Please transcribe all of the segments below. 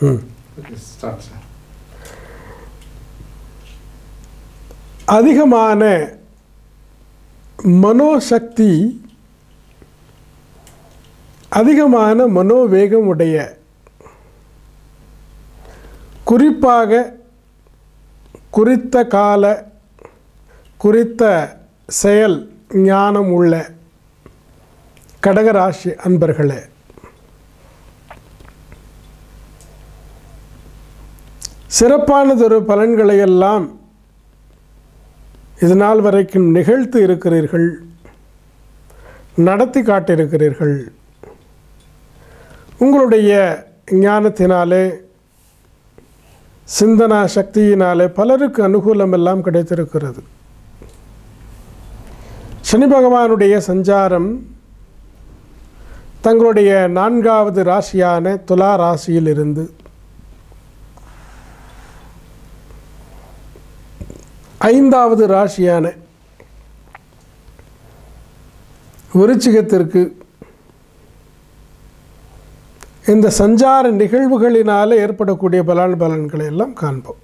ம் Okay, start, sir. அதிகமான மனோசக்தி அதிகமான மனோவேகம் உடைய குறிப்பாக குறித்த கால குறித்த செயல் ஞானம் உள்ள கடகராசி அன்பர்களே சிறப்பானதொரு பலன்களை எல்லாம் இது நாள் வரைக்கும் நிகழ்த்து இருக்கிறீர்கள் நடத்தி காட்டியிருக்கிறீர்கள் உங்களுடைய ஞானத்தினாலே சிந்தனா சக்தியினாலே பலருக்கு அனுகூலம் எல்லாம் கிடைத்திருக்கிறது சனி பகவானுடைய சஞ்சாரம் தங்களுடைய நான்காவது ராசியான துலா ராசியிலிருந்து ஐந்தாவது ராசியான விருச்சிகத்திற்கு இந்த சஞ்சார நிகழ்வுகளினால் ஏற்படக்கூடிய பலன் பலன்களை எல்லாம் காண்போம்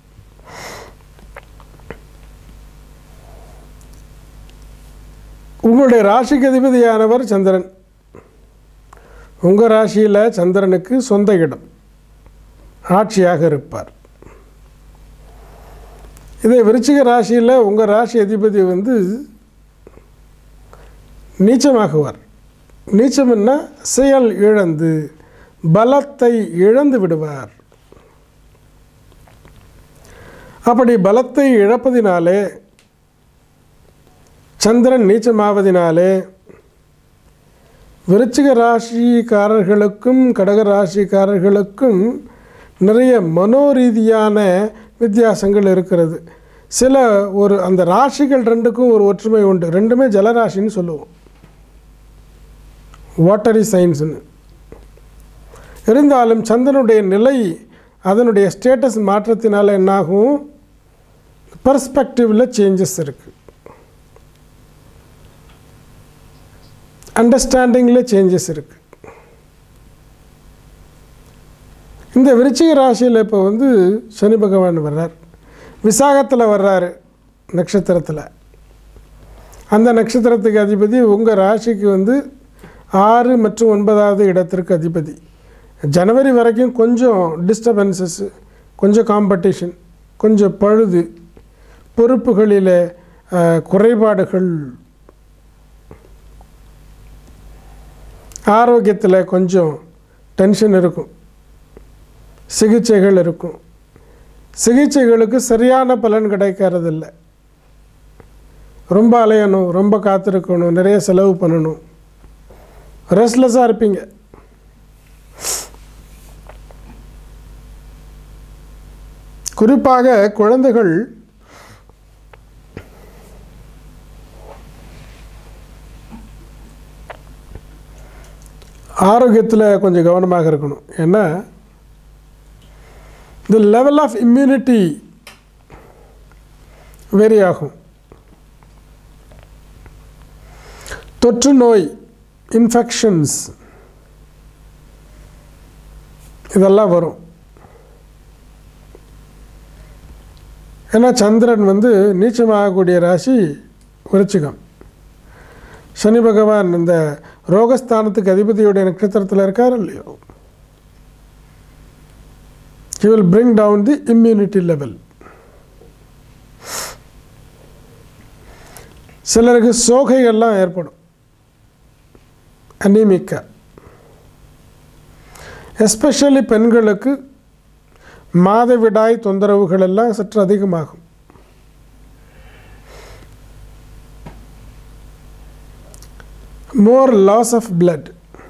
உங்களுடைய ராசிக்கு அதிபதியானவர் சந்திரன் உங்கள் ராசியில் சந்திரனுக்கு சொந்த இடம் ஆட்சியாக இருப்பார் இதே விருச்சிக ராசியில் உங்கள் ராசி அதிபதி வந்து நீச்சமாகுவார் நீச்சம்னா செயல் இழந்து பலத்தை இழந்து விடுவார் அப்படி பலத்தை இழப்பதினாலே சந்திரன் நீச்சமாவதினாலே விருச்சிக ராசிக்காரர்களுக்கும் கடக ராசிக்காரர்களுக்கும் நிறைய மனோரீதியான வித்தியாசங்கள் இருக்கிறது சில ஒரு அந்த ராசிகள் ரெண்டுக்கும் ஒரு ஒற்றுமை உண்டு ரெண்டுமே ஜலராசின்னு சொல்லுவோம் வாட்டரி சயின்ஸ்னு இருந்தாலும் சந்திரனுடைய நிலை அதனுடைய ஸ்டேட்டஸ் மாற்றத்தினால என்னாகும் பர்ஸ்பெக்டிவில் சேஞ்சஸ் இருக்குது அண்டர்ஸ்டாண்டிங்கில் சேஞ்சஸ் இருக்குது இந்த விருச்சிக ராசியில் இப்போ வந்து சனி பகவான் வர்றார் விசாகத்தில் வர்றாரு நட்சத்திரத்தில் அந்த நட்சத்திரத்துக்கு அதிபதி உங்கள் ராசிக்கு வந்து ஆறு மற்றும் ஒன்பதாவது இடத்திற்கு அதிபதி ஜனவரி வரைக்கும் கொஞ்சம் டிஸ்டர்பன்சஸ் கொஞ்சம் காம்படிஷன் கொஞ்சம் பழுது பொறுப்புகளில் அஹ், குறைபாடுகள் ஆரோக்கியத்தில் கொஞ்சம் டென்ஷன் இருக்கும் சிகிச்சைகள் இருக்கும் சிகிச்சைகளுக்கு சரியான பலன் கிடைக்கிறதில்ல ரொம்ப அலையணும் ரொம்ப காத்திருக்கணும் நிறைய செலவு பண்ணணும் ரெஸ்ட்லெஸ்ஸாக இருப்பீங்க குறிப்பாக குழந்தைகள் ஆரோக்கியத்தில் கொஞ்சம் கவனமாக இருக்கணும் ஏன்னா இந்த லெவல் ஆஃப் இம்யூனிட்டி வேரி ஆகும் தொற்று நோய் இன்ஃபெக்ஷன்ஸ் இதெல்லாம் வரும் ஏன்னா சந்திரன் வந்து நீச்சமாகக்கூடிய ராசி விருச்சிகம் சனி பகவான் இந்த ரோகஸ்தானத்துக்கு அதிபதியுடைய நட்சத்திரத்தில் இருக்கார் இல்லையோ he will bring down the immunity level சிலருக்கு சோகைகள்லாம் ஏற்படும் அனீமிக்கா எஸ்பெஷலி பெண்களுக்கு மாதவிடாய் தொந்தரவுகள் எல்லாம் சற்று அதிகமாகும் மோர் லாஸ் ஆஃப் blood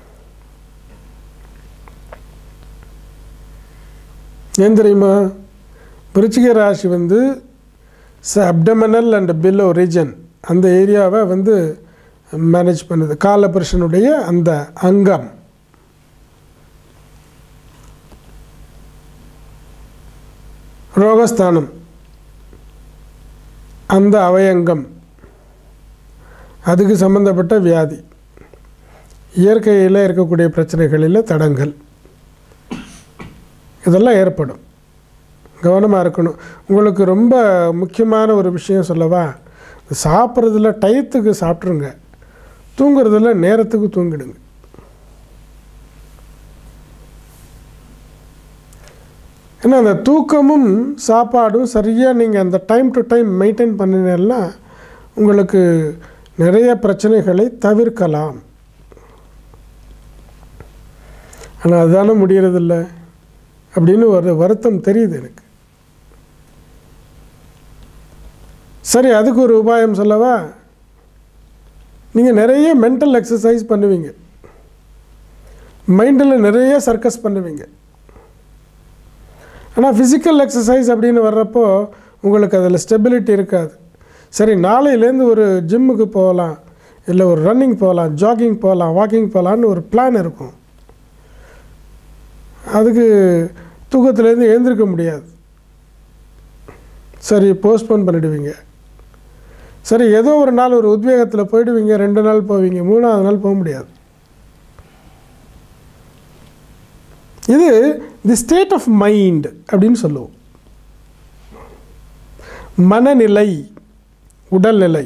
ஏன் தெரியுமா விருச்சிக ராசி வந்து அப்டமனல் அண்ட் பில்லோ ரீஜன் அந்த ஏரியாவை வந்து மேனேஜ் பண்ணுது காலபுருஷனுடைய அந்த அங்கம் ரோகஸ்தானம் அந்த அவயங்கம் அதுக்கு சம்பந்தப்பட்ட வியாதி இயற்கையில் இருக்கக்கூடிய பிரச்சனைகளில் தடங்கள் இதெல்லாம் ஏற்படும் கவனமாக இருக்கணும் உங்களுக்கு ரொம்ப முக்கியமான ஒரு விஷயம் சொல்லவா சாப்பிட்றதுல டயத்துக்கு சாப்பிட்ருங்க தூங்குறதுல நேரத்துக்கு தூங்கிடுங்க ஏன்னா அந்த தூக்கமும் சாப்பாடும் சரியாக நீங்கள் அந்த டைம் டு டைம் மெயின்டைன் பண்ணினா உங்களுக்கு நிறைய பிரச்சனைகளை தவிர்க்கலாம் ஆனால் அதுதானே முடியறதில்ல அப்படின்னு ஒரு வருத்தம் தெரியுது எனக்கு சரி அதுக்கு ஒரு உபாயம் சொல்லவா நீங்கள் நிறைய மென்டல் எக்ஸசைஸ் பண்ணுவீங்க மைண்டில் நிறைய சர்க்கஸ் பண்ணுவீங்க ஆனால் ஃபிசிக்கல் எக்ஸசைஸ் அப்படின்னு வர்றப்போ உங்களுக்கு அதில் ஸ்டெபிலிட்டி இருக்காது சரி நாளையிலேருந்து ஒரு ஜிம்முக்கு போகலாம் இல்லை ஒரு ரன்னிங் போகலாம் ஜாகிங் போகலாம் வாக்கிங் போகலான்னு ஒரு பிளான் இருக்கும் அதுக்கு தூக்கத்துலேருந்து எழுந்திருக்க முடியாது சரி போஸ்ட்போன் பண்ணிடுவீங்க சரி ஏதோ ஒரு நாள் ஒரு உத்வேகத்தில் போயிடுவீங்க ரெண்டு நாள் போவீங்க மூணாவது நாள் போக முடியாது இது தி ஸ்டேட் ஆஃப் மைண்ட் அப்படின்னு சொல்லுவோம் மனநிலை உடல்நிலை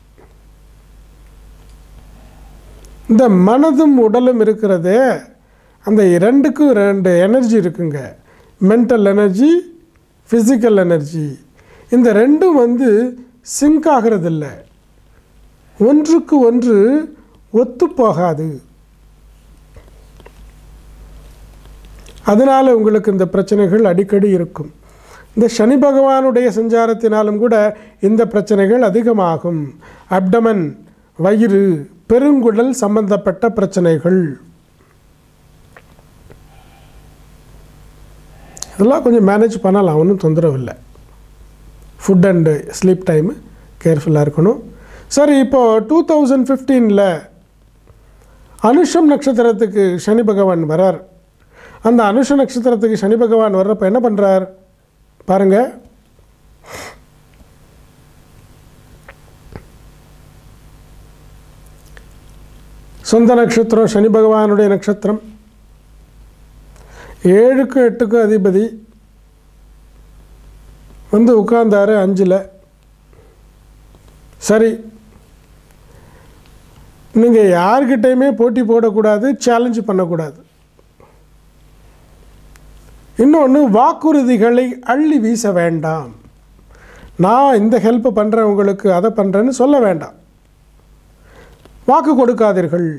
இந்த மனதும் உடலும் இருக்கிறதே அந்த ரெண்டுக்கும் ரெண்டு எனர்ஜி இருக்குங்க மென்டல் எனர்ஜி ஃபிசிக்கல் எனர்ஜி இந்த ரெண்டும் வந்து சிங்க் ஆகிறதில்ல ஒன்றுக்கு ஒன்று ஒத்துப்போகாது அதனால் உங்களுக்கு இந்த பிரச்சனைகள் அடிக்கடி இருக்கும் இந்த சனி பகவானுடைய சஞ்சாரத்தினாலும் கூட இந்த பிரச்சனைகள் அதிகமாகும் அப்டமன் வயிறு பெருங்குடல் சம்பந்தப்பட்ட பிரச்சனைகள் இதெல்லாம் கொஞ்சம் மேனேஜ் பண்ணலாம் ஒன்றும் தொந்தரவு இல்லை ஃபுட் அண்டு ஸ்லீப் டைமு கேர்ஃபுல்லாக இருக்கணும் சரி இப்போது டூ தௌசண்ட் ஃபிஃப்டீனில் அனுஷம் நட்சத்திரத்துக்கு சனி பகவான் வரார் அந்த அனுஷ நட்சத்திரத்துக்கு சனி பகவான் வர்றப்போ என்ன பண்ணுறார் பாருங்கள் சொந்த நட்சத்திரம் சனி பகவானுடைய நட்சத்திரம் ஏழுக்கும் எட்டுக்கும் அதிபதி வந்து உட்கார்ந்தாரு அஞ்சில் சரி நீங்கள் யார்கிட்டையுமே போட்டி போடக்கூடாது சேலஞ்சு பண்ணக்கூடாது இன்னொன்று வாக்குறுதிகளை அள்ளி வீச வேண்டாம் நான் இந்த ஹெல்ப் பண்ணுறேன் உங்களுக்கு அதை பண்ணுறேன்னு சொல்ல வேண்டாம் வாக்கு கொடுக்காதீர்கள்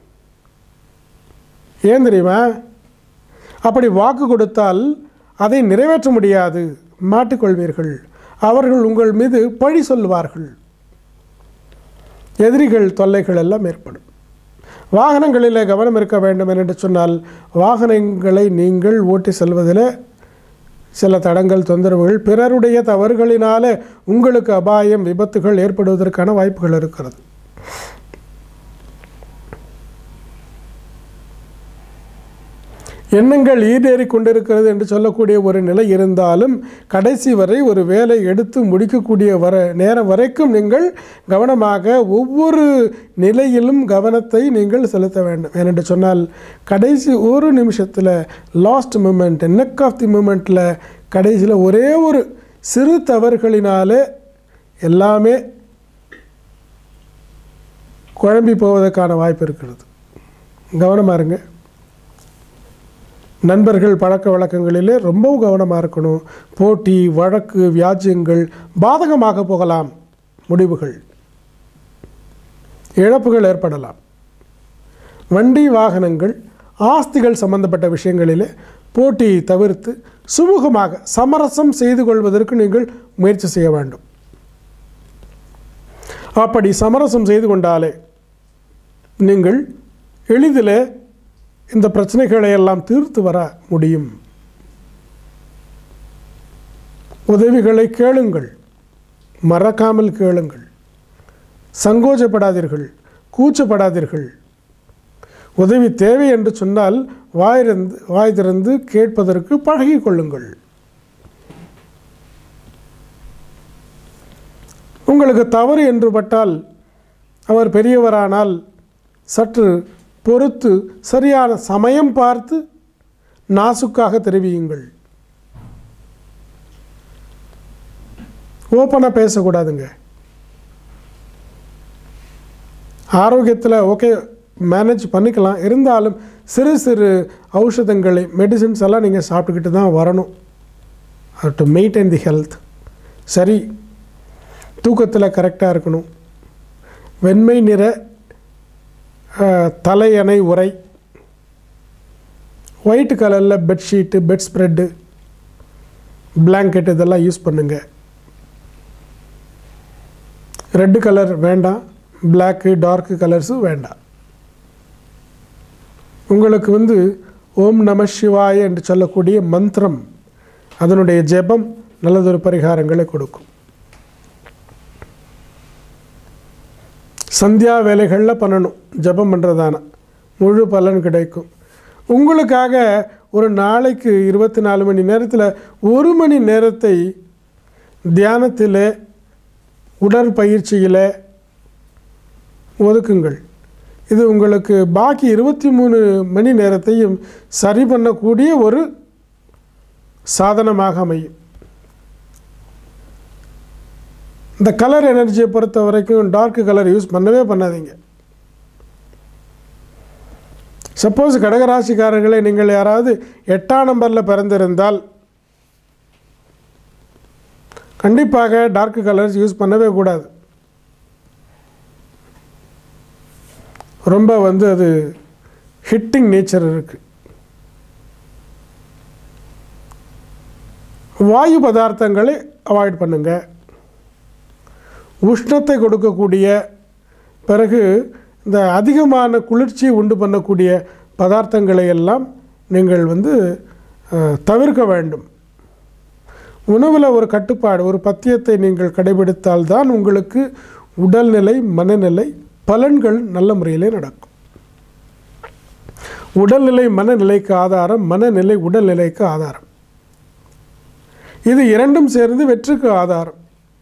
ஏன் தெரியுமா அப்படி வாக்கு கொடுத்தால் அதை நிறைவேற்ற முடியாது மாட்டிக்கொள்வீர்கள் அவர்கள் உங்கள் மீது பழி சொல்வார்கள் எதிரிகள் தொல்லைகள் எல்லாம் ஏற்படும் வாகனங்களில் கவனம் இருக்க வேண்டும் என்று சொன்னால் வாகனங்களை நீங்கள் ஓட்டி செல்வதில் சில தடங்கள் தொந்தரவுகள் பிறருடைய தவறுகளினாலே உங்களுக்கு அபாயம் விபத்துகள் ஏற்படுவதற்கான வாய்ப்புகள் இருக்கிறது எண்ணங்கள் ஈடேறி கொண்டிருக்கிறது என்று சொல்லக்கூடிய ஒரு நிலை இருந்தாலும் கடைசி வரை ஒரு வேலை எடுத்து முடிக்கக்கூடிய வர நேரம் வரைக்கும் நீங்கள் கவனமாக ஒவ்வொரு நிலையிலும் கவனத்தை நீங்கள் செலுத்த வேண்டும் ஏனென்று சொன்னால் கடைசி ஒரு நிமிஷத்தில் last moment neck of the மூமெண்ட்டில் கடைசியில் ஒரே ஒரு சிறு தவறுகளினாலே எல்லாமே குழம்பி போவதற்கான வாய்ப்பு இருக்கிறது கவனமாக இருங்க நண்பர்கள் பழக்க வழக்கங்களிலே ரொம்பவும் கவனமாக இருக்கணும் போட்டி வழக்கு வியாஜ்யங்கள் பாதகமாக போகலாம் முடிவுகள் இழப்புகள் ஏற்படலாம் வண்டி வாகனங்கள் ஆஸ்திகள் சம்பந்தப்பட்ட விஷயங்களிலே போட்டியை தவிர்த்து சுமூகமாக சமரசம் செய்து கொள்வதற்கு நீங்கள் முயற்சி செய்ய வேண்டும் அப்படி சமரசம் செய்து கொண்டாலே நீங்கள் எளிதில் இந்த பிரச்சனைகளை எல்லாம் தீர்த்து வர முடியும் உதவிகளை கேளுங்கள் மறக்காமல் கேளுங்கள் சங்கோஜப்படாதீர்கள் கூச்சப்படாதீர்கள் உதவி தேவை என்று சொன்னால் வாயிருந்து வாய் திறந்து கேட்பதற்கு பழகிக் கொள்ளுங்கள் உங்களுக்கு தவறு என்று பட்டால் அவர் பெரியவரானால் சற்று பொறுத்து சரியான சமயம் பார்த்து நாசுக்காக தெரிவியுங்கள் ஓப்பனாக பேசக்கூடாதுங்க ஆரோக்கியத்தில் ஓகே மேனேஜ் பண்ணிக்கலாம் இருந்தாலும் சிறு சிறு ஔஷதங்களை மெடிசின்ஸ் எல்லாம் நீங்கள் சாப்பிட்டுக்கிட்டு தான் வரணும் டு மெயின்டைன் தி ஹெல்த் சரி தூக்கத்தில் கரெக்டாக இருக்கணும் வெண்மை நிற அஹ், தலையணை உரை ஒயிட் கலரில் பெட்ஷீட்டு பெட் ஸ்ப்ரெட்டு பிளாங்கெட் இதெல்லாம் யூஸ் பண்ணுங்கள் ரெட்டு கலர் வேண்டாம் பிளாக்கு டார்க்கு கலர்ஸும் வேண்டாம் உங்களுக்கு வந்து ஓம் நம சிவாய என்று சொல்லக்கூடிய மந்திரம் அதனுடைய ஜெபம் நல்லதொரு பரிகாரங்களை கொடுக்கும் சந்தியா வேலைகளில் பண்ணணும் ஜெபம் பண்ணுறதான முழு பலன் கிடைக்கும் உங்களுக்காக ஒரு நாளைக்கு இருபத்தி நாலு மணி நேரத்தில் ஒரு மணி நேரத்தை தியானத்தில் உடற்பயிற்சியில் ஒதுக்குங்கள் இது உங்களுக்கு பாக்கி இருபத்தி மூணு மணி நேரத்தையும் சரி பண்ணக்கூடிய ஒரு சாதனமாக அமையும் இந்த கலர் எனர்ஜியை பொறுத்த வரைக்கும் டார்க் கலர் யூஸ் பண்ணவே பண்ணாதீங்க சப்போஸ் கடகராசிக்காரர்களை நீங்கள் யாராவது எட்டாம் நம்பரில் பிறந்திருந்தால் கண்டிப்பாக டார்க் கலர்ஸ் யூஸ் பண்ணவே கூடாது ரொம்ப வந்து அது ஹிட்டிங் நேச்சர் இருக்குது வாயு பதார்த்தங்களை அவாய்ட் பண்ணுங்க உஷ்ணத்தை கொடுக்கக்கூடிய பிறகு இந்த அதிகமான குளிர்ச்சியை உண்டு பண்ணக்கூடிய பதார்த்தங்களை எல்லாம் நீங்கள் வந்து அஹ், தவிர்க்க வேண்டும் உணவில் ஒரு கட்டுப்பாடு ஒரு பத்தியத்தை நீங்கள் கடைபிடித்தால்தான் உங்களுக்கு உடல்நிலை மனநிலை பலன்கள் நல்ல முறையிலே நடக்கும் உடல்நிலை மனநிலைக்கு ஆதாரம் மனநிலை உடல்நிலைக்கு ஆதாரம் இது இரண்டும் சேர்ந்து வெற்றிக்கு ஆதாரம்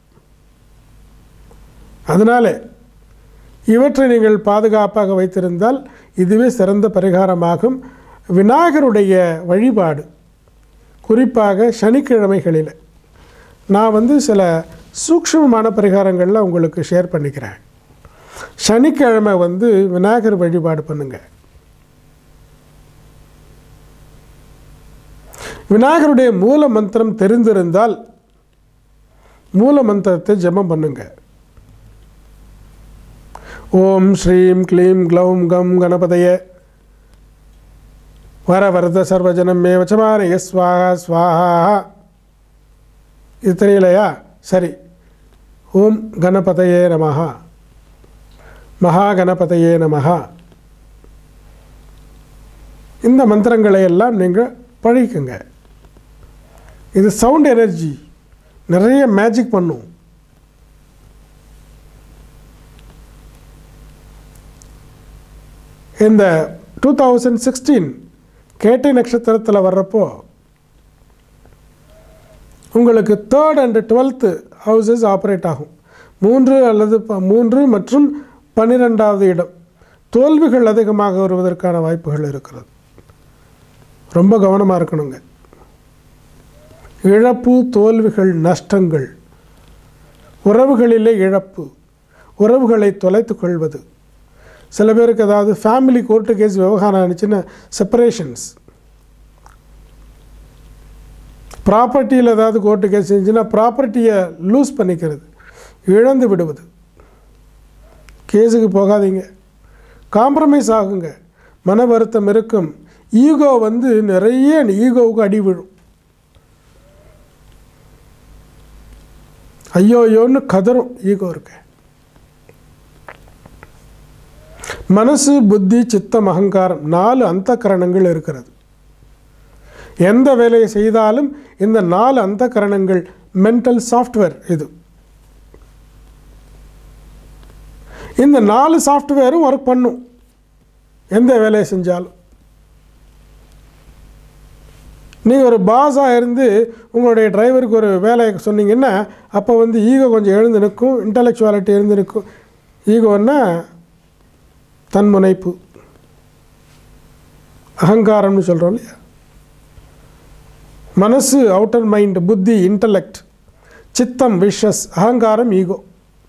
அதனாலே இவற்றை நீங்கள் பாதுகாப்பாக வைத்திருந்தால் இதுவே சிறந்த பரிகாரமாகும் விநாயகருடைய வழிபாடு குறிப்பாக சனிக்கிழமைகளில் நான் வந்து சில சூக்ஷ்மமான பரிகாரங்களில் உங்களுக்கு ஷேர் பண்ணிக்கிறேன் சனிக்கிழமை வந்து விநாயகர் வழிபாடு பண்ணுங்க விநாயகருடைய மூல மந்திரம் தெரிந்திருந்தால் மூல மந்திரத்தை ஜெபம் பண்ணுங்க ஓம் ஸ்ரீம் க்ளீம் க்ளௌம் கம் கணபதய வரவரத சர்வஜனம் மே வச்சமானய ஸ்வாஹா ஸ்வாஹா இது தெரியலையா சரி ஓம் கணபதயே நமஹா மகா கணபதையே நமஹா இந்த மந்திரங்களை எல்லாம் நீங்கள் பழிக்குங்க இது சவுண்ட் எனர்ஜி நிறைய மேஜிக் பண்ணும் இந்த டூ தௌசண்ட் சிக்ஸ்டீன் கேட்டை நட்சத்திரத்தில் வர்றப்போ உங்களுக்கு third and twelfth houses operate ஆகும் மூன்று அல்லது ப- மூன்று மற்றும் பன்னிரெண்டாவது இடம் தோல்விகள் அதிகமாக வருவதற்கான வாய்ப்புகள் இருக்கிறது ரொம்ப கவனமாக இருக்கணுங்க இழப்பு தோல்விகள் நஷ்டங்கள் உறவுகளிலே இழப்பு உறவுகளை தொலைத்துக் கொள்வது சில பேருக்கு அதாவது ஃபேமிலி கோர்ட்டு கேஸ் விவகாரம் ஆனிச்சுன்னா செப்பரேஷன்ஸ் ப்ராப்பர்ட்டியில் ஏதாவது கோர்ட்டு கேஸ் இருந்துச்சுன்னா ப்ராப்பர்ட்டியை லூஸ் பண்ணிக்கிறது இழந்து விடுவது கேஸுக்கு போகாதீங்க காம்ப்ரமைஸ் ஆகுங்க மன வருத்தம் இருக்கும் ஈகோ வந்து நிறைய ஈகோவுக்கு அடி விழும் ஐயோ ஐயோன்னு கதறும் ஈகோ இருக்கு மனசு புத்தி சித்தம் அகங்காரம் நாலு அந்த கரணங்கள் இருக்கிறது எந்த வேலையை செய்தாலும் இந்த நாலு அந்த கரணங்கள் மென்டல் சாஃப்ட்வேர் இது இந்த நாலு சாஃப்ட்வேரும் ஒர்க் பண்ணும் எந்த வேலையை செஞ்சாலும் நீங்கள் ஒரு பாஸாக இருந்து உங்களுடைய டிரைவருக்கு ஒரு வேலையை சொன்னீங்கன்னா அப்போ வந்து ஈகோ கொஞ்சம் எழுந்து நிற்கும் இன்டலெக்சுவாலிட்டி எழுந்து நிற்கும் ஈகோன்னா தன்முனைப்பு அகங்காரம்னு சொல்கிறோம் இல்லையா மனசு அவுட்டர் மைண்ட் புத்தி இன்டலெக்ட் சித்தம் விஷஸ் அகங்காரம் ஈகோ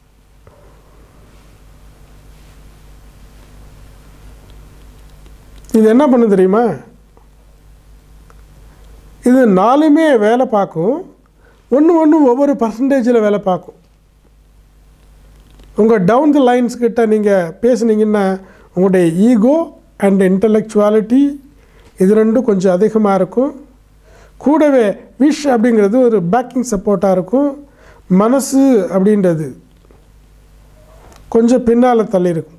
இது என்ன பண்ணு தெரியுமா இது நாலுமே வேலை பார்க்கும் ஒன்று ஒன்று ஒவ்வொரு பர்சன்டேஜில் வேலை பார்க்கும் உங்கள் டவுன் தி லைன்ஸ் கிட்ட நீங்கள் பேசுனீங்கன்னா உங்களுடைய ஈகோ அண்ட் இன்டலெக்சுவாலிட்டி இது ரெண்டும் கொஞ்சம் அதிகமாக இருக்கும் கூடவே விஷ் அப்படிங்கிறது ஒரு பேக்கிங் சப்போர்ட்டாக இருக்கும் மனசு அப்படின்றது கொஞ்சம் பின்னால் தள்ளி இருக்கும்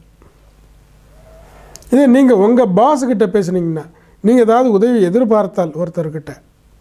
இதே நீங்கள் உங்கள் பாஸுக்கிட்ட பேசுனீங்கன்னா நீங்கள் ஏதாவது உதவி எதிர்பார்த்தால் ஒருத்தர்கிட்ட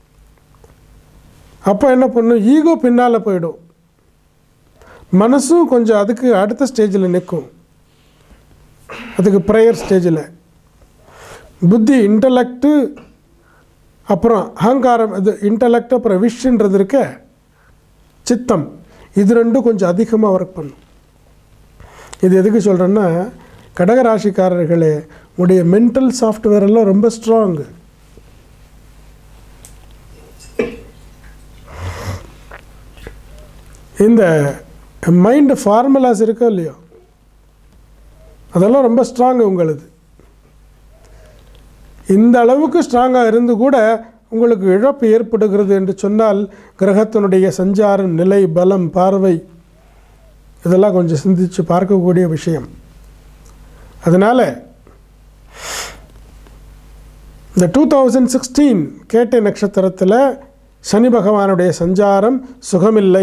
அப்போ என்ன பண்ணும் ஈகோ பின்னால் போயிடும் மனசும் கொஞ்சம் அதுக்கு அடுத்த ஸ்டேஜில் நிற்கும் அதுக்கு ப்ரேயர் ஸ்டேஜில் புத்தி இன்டலெக்ட்டு அப்புறம் அகங்காரம் இது இன்டலெக்ட் அப்புறம் விஷன்றது இருக்க சித்தம் இது ரெண்டும் கொஞ்சம் அதிகமாக ஒர்க் பண்ணும் இது எதுக்கு சொல்கிறேன்னா கடகராசிக்காரர்களே உடைய மென்டல் சாஃப்ட்வேர் எல்லாம் ரொம்ப ஸ்ட்ராங்கு இந்த மைண்டு ஃபார்முலாஸ் இருக்கோ இல்லையோ அதெல்லாம் ரொம்ப ஸ்ட்ராங்கு உங்களுது இந்த அளவுக்கு ஸ்ட்ராங்காக இருந்து கூட உங்களுக்கு இழப்பு ஏற்படுகிறது என்று சொன்னால் கிரகத்தினுடைய சஞ்சாரம் நிலை பலம் பார்வை இதெல்லாம் கொஞ்சம் சிந்தித்து பார்க்கக்கூடிய விஷயம் அதனால் இந்த டூ தௌசண்ட் சிக்ஸ்டீன் கேட்டை நட்சத்திரத்தில் சனி பகவானுடைய சஞ்சாரம் சுகமில்லை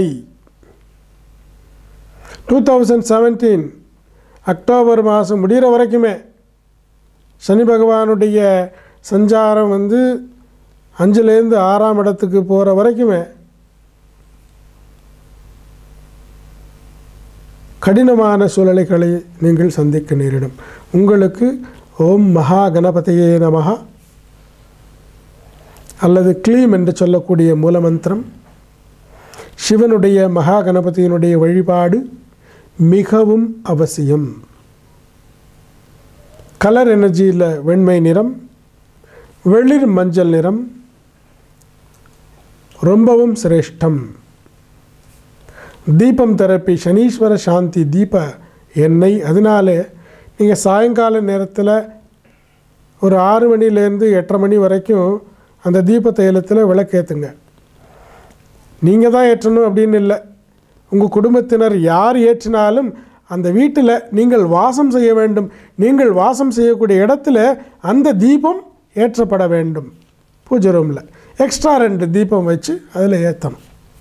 டூ தௌசண்ட் செவன்டீன் அக்டோபர் மாதம் முடிகிற வரைக்குமே சனி பகவானுடைய சஞ்சாரம் வந்து அஞ்சுலேருந்து ஆறாம் இடத்துக்கு போகிற வரைக்குமே கடினமான சூழ்நிலைகளை நீங்கள் சந்திக்க நேரிடும் உங்களுக்கு ஓம் மகா கணபதியே நமஹா அல்லது க்ளீம் என்று சொல்லக்கூடிய மூலமந்திரம் சிவனுடைய மகா கணபதியினுடைய வழிபாடு மிகவும் அவசியம் கலர் எனர்ஜியில் வெண்மை நிறம் வெளிர் மஞ்சள் நிறம் ரொம்பவும் சிரேஷ்டம் தீபம் தெரப்பி சனீஸ்வர சாந்தி தீப எண்ணெய் அதனாலே நீங்கள் சாயங்கால நேரத்தில் ஒரு ஆறு மணிலேருந்து எட்டரை மணி வரைக்கும் அந்த தீப தைலத்தில் விளக்கேற்றுங்க நீங்கள் தான் ஏற்றணும் அப்படின்னு இல்லை உங்கள் குடும்பத்தினர் யார் ஏற்றினாலும் அந்த வீட்டில் நீங்கள் வாசம் செய்ய வேண்டும் நீங்கள் வாசம் செய்யக்கூடிய இடத்துல அந்த தீபம் ஏற்றப்பட வேண்டும் பூஜை ரூமில் எக்ஸ்ட்ரா ரெண்டு தீபம் வச்சு அதில் ஏற்றணும்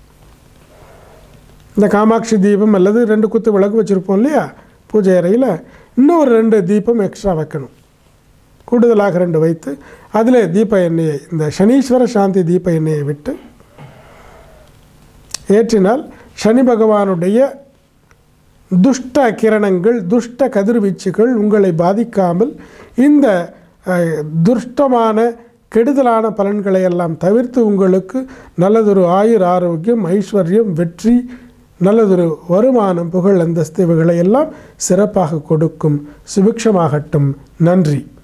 இந்த காமாட்சி தீபம் அல்லது ரெண்டு குத்து விளக்கு வச்சுருப்போம் இல்லையா பூஜை அறையில் இன்னும் ஒரு ரெண்டு தீபம் எக்ஸ்ட்ரா வைக்கணும் கூடுதலாக ரெண்டு வைத்து அதில் தீப எண்ணெயை இந்த சனீஸ்வர சாந்தி தீப எண்ணெயை விட்டு ஏற்றினால் சனி பகவானுடைய துஷ்ட கிரணங்கள் துஷ்ட கதிர்வீச்சுகள் உங்களை பாதிக்காமல் இந்த அஹ், துஷ்டமான கெடுதலான பலன்களை எல்லாம் தவிர்த்து உங்களுக்கு நல்லதொரு ஆயுர் ஆரோக்கியம் ஐஸ்வர்யம் வெற்றி நல்லதொரு வருமானம் புகழ் அந்தஸ்து இவைகளை எல்லாம் சிறப்பாக கொடுக்கும் சுபிக்ஷமாகட்டும் நன்றி